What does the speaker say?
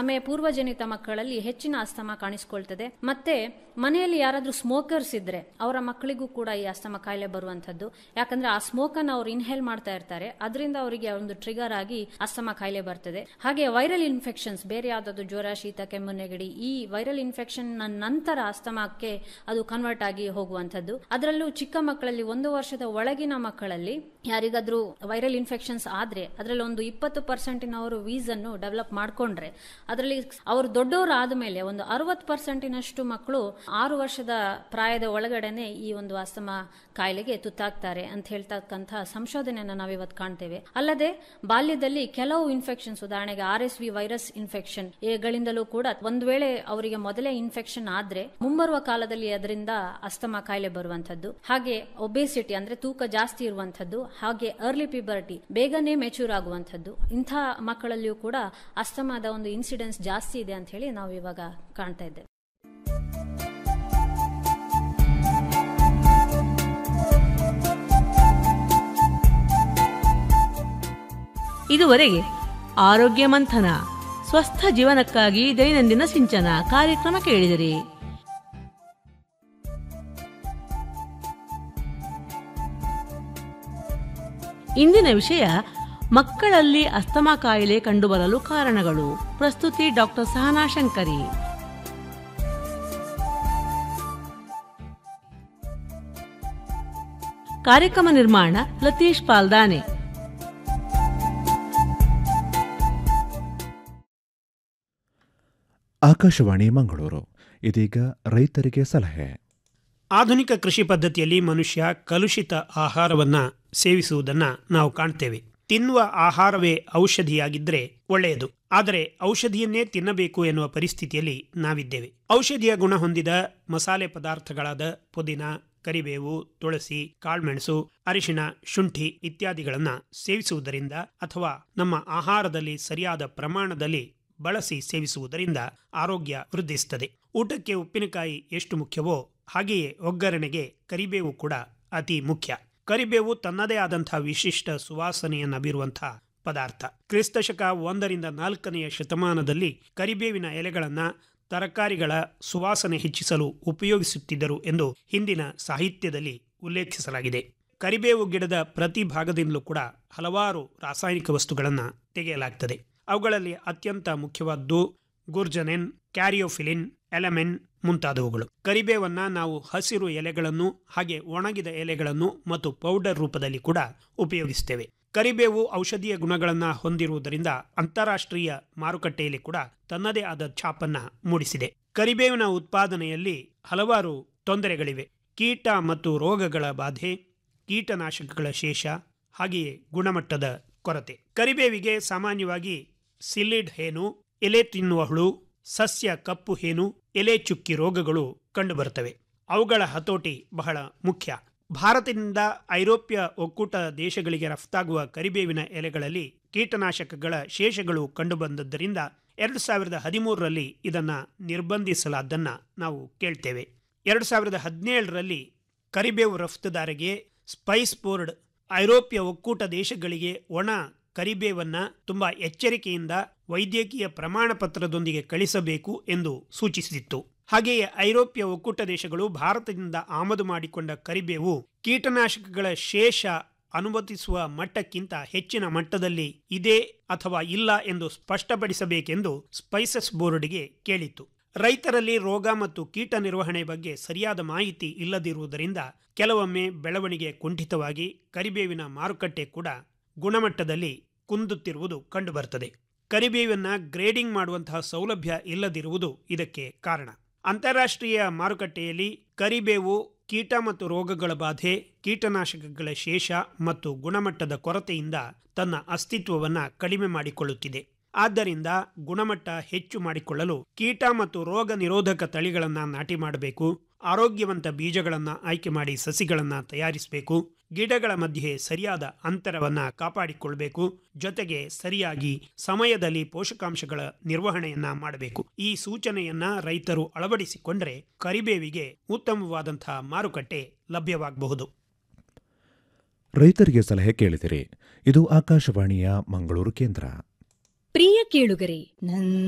ಕೆಲವೊಮ್ಮೆ ಪೂರ್ವಜನಿತ ಮಕ್ಕಳಲ್ಲಿ ಹೆಚ್ಚಿನ ಅಸ್ತಮ ಕಾಣಿಸ್ಕೊಳ್ತದೆ ಮತ್ತೆ ಮನೆಯಲ್ಲಿ ಯಾರಾದ್ರೂ ಸ್ಮೋಕರ್ಸ್ ಇದ್ರೆ ಅವರ ಮಕ್ಕಳಿಗೂ ಕೂಡ ಈ ಅಸ್ತಮ ಕಾಯಿಲೆ ಬರುವಂತದ್ದು ಯಾಕಂದ್ರೆ ಆ ಸ್ಮೋಕ್ ಅನ್ನು ಅವ್ರು ಇನ್ಹೇಲ್ ಮಾಡ್ತಾ ಇರ್ತಾರೆ ಅದರಿಂದ ಅವರಿಗೆ ಒಂದು ಟ್ರಿಗರ್ ಆಗಿ ಅಸ್ತಮ ಕಾಯಿಲೆ ಬರ್ತದೆ ಹಾಗೆ ವೈರಲ್ ಇನ್ಫೆಕ್ಷನ್ಸ್ ಬೇರೆ ಯಾವ್ದಾದ್ರು ಜ್ವರ ಶೀತ ಕೆಮ್ಮು ನೆಗಡಿ ಈ ವೈರಲ್ ಇನ್ಫೆಕ್ಷನ್ ನಂತರ ಅಸ್ತಮಕ್ಕೆ ಅದು ಕನ್ವರ್ಟ್ ಆಗಿ ಹೋಗುವಂತದ್ದು ಅದರಲ್ಲೂ ಚಿಕ್ಕ ಮಕ್ಕಳಲ್ಲಿ ಒಂದು ವರ್ಷದ ಒಳಗಿನ ಮಕ್ಕಳಲ್ಲಿ ಯಾರಿಗಾದ್ರೂ ವೈರಲ್ ಇನ್ಫೆಕ್ಷನ್ಸ್ ಆದ್ರೆ ಅದರಲ್ಲಿ ಒಂದು ಇಪ್ಪತ್ತು ಪರ್ಸೆಂಟಿನವರು ವೀಸ್ ಅನ್ನು ಡೆವಲಪ್ ಮಾಡ್ಕೊಂಡ್ರೆ ಅದರಲ್ಲಿ ಅವರು ದೊಡ್ಡವರು ಆದ್ಮೇಲೆ ಒಂದು ಅರವತ್ತು ಪರ್ಸೆಂಟಿನಷ್ಟು ಮಕ್ಕಳು ಆರು ವರ್ಷದ ಪ್ರಾಯದ ಒಳಗಡೆನೆ ಈ ಒಂದು ಅಸ್ತಮ ಕಾಯಿಲೆಗೆ ತುತ್ತಾಗ್ತಾರೆ ಅಂತ ಹೇಳ್ತಕ್ಕಂತಹ ಸಂಶೋಧನೆಯನ್ನು ನಾವಿವತ್ತು ಕಾಣ್ತೇವೆ ಅಲ್ಲದೆ ಬಾಲ್ಯದಲ್ಲಿ ಕೆಲವು ಇನ್ಫೆಕ್ಷನ್ಸ್ ಉದಾಹರಣೆಗೆ R S V virus infection ಗಳಿಂದಲೂ ಕೂಡ ಒಂದ್ ವೇಳೆ ಅವರಿಗೆ ಮೊದಲೇ ಇನ್ಫೆಕ್ಷನ್ ಆದ್ರೆ ಮುಂಬರುವ ಕಾಲದಲ್ಲಿ ಅದರಿಂದ ಅಸ್ತಮ ಕಾಯಿಲೆ ಬರುವಂತದ್ದು ಹಾಗೆ ಒಬೇಸಿಟಿ ಅಂದ್ರೆ ತೂಕ ಜಾಸ್ತಿ ಇರುವಂತದ್ದು ಹಾಗೆ ಅರ್ಲಿ ಪಿಬರ್ಟಿ ಬೇಗನೆ ಮೆಚೂರ್ ಆಗುವಂತದ್ದು ಇಂಥ ಮಕ್ಕಳಲ್ಲಿಯೂ ಕೂಡ ಅಸ್ತಮಾದ ಒಂದು ಇನ್ಸಿಡೆನ್ಸ್ ಜಾಸ್ತಿ ಇದೆ ಅಂತ ಹೇಳಿ ನಾವು ಇವಾಗ ಕಾಣ್ತಾ ಇದ್ದೇವೆ ಇದುವರೆಗೆ ಆರೋಗ್ಯ ಮಂಥನ ಸ್ವಸ್ಥ ಜೀವನಕ್ಕಾಗಿ ದೈನಂದಿನ ಸಿಂಚನ ಕಾರ್ಯಕ್ರಮ ಕೇಳಿದಿರಿ ಇಂದಿನ ವಿಷಯ ಮಕ್ಕಳಲ್ಲಿ ಅಸ್ತಮಾ ಕಾಯಿಲೆ ಕಂಡುಬರಲು ಕಾರಣಗಳು ಪ್ರಸ್ತುತಿ ಡಾಕ್ಟರ್ ಸಹನಾ ಶಂಕರಿ ಕಾರ್ಯಕ್ರಮ ನಿರ್ಮಾಣ ಲತೀಶ್ ಪಾಲ್ದಾನೆ ಆಕಾಶವಾಣಿ ಮಂಗಳೂರು ಇದೀಗ ರೈತರಿಗೆ ಸಲಹೆ ಆಧುನಿಕ ಕೃಷಿ ಪದ್ಧತಿಯಲ್ಲಿ ಮನುಷ್ಯ ಕಲುಷಿತ ಆಹಾರವನ್ನ ಸೇವಿಸುವುದನ್ನ ನಾವು ಕಾಣ್ತೇವೆ ತಿನ್ನುವ ಆಹಾರವೇ ಔಷಧಿಯಾಗಿದ್ರೆ ಒಳ್ಳೆಯದು ಆದರೆ ಔಷಧಿಯನ್ನೇ ತಿನ್ನಬೇಕು ಎನ್ನುವ ಪರಿಸ್ಥಿತಿಯಲ್ಲಿ ನಾವಿದ್ದೇವೆ ಔಷಧಿಯ ಗುಣ ಹೊಂದಿದ ಮಸಾಲೆ ಪದಾರ್ಥಗಳಾದ ಪುದೀನ ಕರಿಬೇವು ತುಳಸಿ ಕಾಳ್ಮೆಣಸು ಅರಿಶಿಣ ಶುಂಠಿ ಇತ್ಯಾದಿಗಳನ್ನ ಸೇವಿಸುವುದರಿಂದ ಅಥವಾ ನಮ್ಮ ಆಹಾರದಲ್ಲಿ ಸರಿಯಾದ ಪ್ರಮಾಣದಲ್ಲಿ ಬಳಸಿ ಸೇವಿಸುವುದರಿಂದ ಆರೋಗ್ಯ ವೃದ್ಧಿಸುತ್ತದೆ ಊಟಕ್ಕೆ ಉಪ್ಪಿನಕಾಯಿ ಎಷ್ಟು ಮುಖ್ಯವೋ ಹಾಗೆಯೇ ಒಗ್ಗರಣೆಗೆ ಕರಿಬೇವು ಕೂಡ ಅತಿ ಮುಖ್ಯ ಕರಿಬೇವು ತನ್ನದೇ ಆದಂತಹ ವಿಶಿಷ್ಟ ಸುವಾಸನೆಯನ್ನ ಬೀರುವಂತಹ ಪದಾರ್ಥ ಕ್ರಿಸ್ತಶಕ ಒಂದರಿಂದ ನಾಲ್ಕನೆಯ ಶತಮಾನದಲ್ಲಿ ಕರಿಬೇವಿನ ಎಲೆಗಳನ್ನ ತರಕಾರಿಗಳ ಸುವಾಸನೆ ಹೆಚ್ಚಿಸಲು ಉಪಯೋಗಿಸುತ್ತಿದ್ದರು ಎಂದು ಹಿಂದಿನ ಸಾಹಿತ್ಯದಲ್ಲಿ ಉಲ್ಲೇಖಿಸಲಾಗಿದೆ ಕರಿಬೇವು ಗಿಡದ ಪ್ರತಿ ಭಾಗದಿಂದಲೂ ಕೂಡ ಹಲವಾರು ರಾಸಾಯನಿಕ ವಸ್ತುಗಳನ್ನು ತೆಗೆಯಲಾಗ್ತದೆ ಅವುಗಳಲ್ಲಿ ಅತ್ಯಂತ ಮುಖ್ಯವಾದ್ದು ಗುರ್ಜನೆನ್ ಕ್ಯಾರಿಯೋಫಿಲಿನ್ ಎಲಮೆನ್ ಮುಂತಾದವುಗಳು ಕರಿಬೇವನ್ನ ನಾವು ಹಸಿರು ಎಲೆಗಳನ್ನು ಹಾಗೆ ಒಣಗಿದ ಎಲೆಗಳನ್ನು ಮತ್ತು ಪೌಡರ್ ರೂಪದಲ್ಲಿ ಕೂಡ ಉಪಯೋಗಿಸ್ತೇವೆ ಕರಿಬೇವು ಔಷಧೀಯ ಗುಣಗಳನ್ನ ಹೊಂದಿರುವುದರಿಂದ ಅಂತಾರಾಷ್ಟ್ರೀಯ ಮಾರುಕಟ್ಟೆಯಲ್ಲಿ ಕೂಡ ತನ್ನದೇ ಆದ ಛಾಪನ್ನ ಮೂಡಿಸಿದೆ ಕರಿಬೇವಿನ ಉತ್ಪಾದನೆಯಲ್ಲಿ ಹಲವಾರು ತೊಂದರೆಗಳಿವೆ ಕೀಟ ಮತ್ತು ರೋಗಗಳ ಬಾಧೆ ಕೀಟನಾಶಕಗಳ ಶೇಷ ಹಾಗೆಯೇ ಗುಣಮಟ್ಟದ ಕೊರತೆ ಕರಿಬೇವಿಗೆ ಸಾಮಾನ್ಯವಾಗಿ ಸಿಲಿಡ್ ಹೇನು ಎಲೆ ತಿನ್ನುವ ಹುಳು ಸಸ್ಯ ಕಪ್ಪು ಹೇನು ಎಲೆ ಚುಕ್ಕಿ ರೋಗಗಳು ಕಂಡುಬರುತ್ತವೆ ಅವುಗಳ ಹತೋಟಿ ಬಹಳ ಮುಖ್ಯ ಭಾರತದಿಂದ ಐರೋಪ್ಯ ಒಕ್ಕೂಟ ದೇಶಗಳಿಗೆ ರಫ್ತಾಗುವ ಕರಿಬೇವಿನ ಎಲೆಗಳಲ್ಲಿ ಕೀಟನಾಶಕಗಳ ಶೇಷಗಳು ಕಂಡುಬಂದದ್ದರಿಂದ ಎರಡು ಸಾವಿರದ ಹದಿಮೂರರಲ್ಲಿ ಇದನ್ನು ನಿರ್ಬಂಧಿಸಲಾದ್ದನ್ನು ನಾವು ಕೇಳ್ತೇವೆ ಎರಡು ಸಾವಿರದ ಹದಿನೇಳರಲ್ಲಿ ಕರಿಬೇವು ರಫ್ತುದಾರಿಗೆ ಸ್ಪೈಸ್ ಬೋರ್ಡ್ ಐರೋಪ್ಯ ಒಕ್ಕೂಟ ದೇಶಗಳಿಗೆ ಒಣ ಕರಿಬೇವನ್ನ ತುಂಬಾ ಎಚ್ಚರಿಕೆಯಿಂದ ವೈದ್ಯಕೀಯ ಪ್ರಮಾಣ ಪತ್ರದೊಂದಿಗೆ ಕಳಿಸಬೇಕು ಎಂದು ಸೂಚಿಸಿತ್ತು ಹಾಗೆಯೇ ಐರೋಪ್ಯ ಒಕ್ಕೂಟ ದೇಶಗಳು ಭಾರತದಿಂದ ಆಮದು ಮಾಡಿಕೊಂಡ ಕರಿಬೇವು ಕೀಟನಾಶಕಗಳ ಶೇಷ ಅನುಮತಿಸುವ ಮಟ್ಟಕ್ಕಿಂತ ಹೆಚ್ಚಿನ ಮಟ್ಟದಲ್ಲಿ ಇದೆ ಅಥವಾ ಇಲ್ಲ ಎಂದು ಸ್ಪಷ್ಟಪಡಿಸಬೇಕೆಂದು ಸ್ಪೈಸಸ್ ಬೋರ್ಡ್ಗೆ ಕೇಳಿತ್ತು ರೈತರಲ್ಲಿ ರೋಗ ಮತ್ತು ಕೀಟ ನಿರ್ವಹಣೆ ಬಗ್ಗೆ ಸರಿಯಾದ ಮಾಹಿತಿ ಇಲ್ಲದಿರುವುದರಿಂದ ಕೆಲವೊಮ್ಮೆ ಬೆಳವಣಿಗೆ ಕುಂಠಿತವಾಗಿ ಕರಿಬೇವಿನ ಮಾರುಕಟ್ಟೆ ಕೂಡ ಗುಣಮಟ್ಟದಲ್ಲಿ ಕುಂದುತ್ತಿರುವುದು ಕಂಡುಬರುತ್ತದೆ ಕರಿಬೇವನ್ನ ಗ್ರೇಡಿಂಗ್ ಮಾಡುವಂತಹ ಸೌಲಭ್ಯ ಇಲ್ಲದಿರುವುದು ಇದಕ್ಕೆ ಕಾರಣ ಅಂತಾರಾಷ್ಟ್ರೀಯ ಮಾರುಕಟ್ಟೆಯಲ್ಲಿ ಕರಿಬೇವು ಕೀಟ ಮತ್ತು ರೋಗಗಳ ಬಾಧೆ ಕೀಟನಾಶಕಗಳ ಶೇಷ ಮತ್ತು ಗುಣಮಟ್ಟದ ಕೊರತೆಯಿಂದ ತನ್ನ ಅಸ್ತಿತ್ವವನ್ನು ಕಡಿಮೆ ಮಾಡಿಕೊಳ್ಳುತ್ತಿದೆ ಆದ್ದರಿಂದ ಗುಣಮಟ್ಟ ಹೆಚ್ಚು ಮಾಡಿಕೊಳ್ಳಲು ಕೀಟ ಮತ್ತು ರೋಗ ನಿರೋಧಕ ತಳಿಗಳನ್ನು ನಾಟಿ ಮಾಡಬೇಕು ಆರೋಗ್ಯವಂತ ಬೀಜಗಳನ್ನು ಆಯ್ಕೆ ಮಾಡಿ ಸಸಿಗಳನ್ನು ತಯಾರಿಸಬೇಕು ಗಿಡಗಳ ಮಧ್ಯೆ ಸರಿಯಾದ ಅಂತರವನ್ನು ಕಾಪಾಡಿಕೊಳ್ಬೇಕು ಜೊತೆಗೆ ಸರಿಯಾಗಿ ಸಮಯದಲ್ಲಿ ಪೋಷಕಾಂಶಗಳ ನಿರ್ವಹಣೆಯನ್ನ ಮಾಡಬೇಕು ಈ ಸೂಚನೆಯನ್ನ ರೈತರು ಅಳವಡಿಸಿಕೊಂಡರೆ ಕರಿಬೇವಿಗೆ ಉತ್ತಮವಾದಂತಹ ಮಾರುಕಟ್ಟೆ ಲಭ್ಯವಾಗಬಹುದು ರೈತರಿಗೆ ಸಲಹೆ ಕೇಳಿದಿರಿ ಇದು ಆಕಾಶವಾಣಿಯ ಮಂಗಳೂರು ಕೇಂದ್ರ ಪ್ರಿಯ ಕೇಳುಗರೆ ನನ್ನ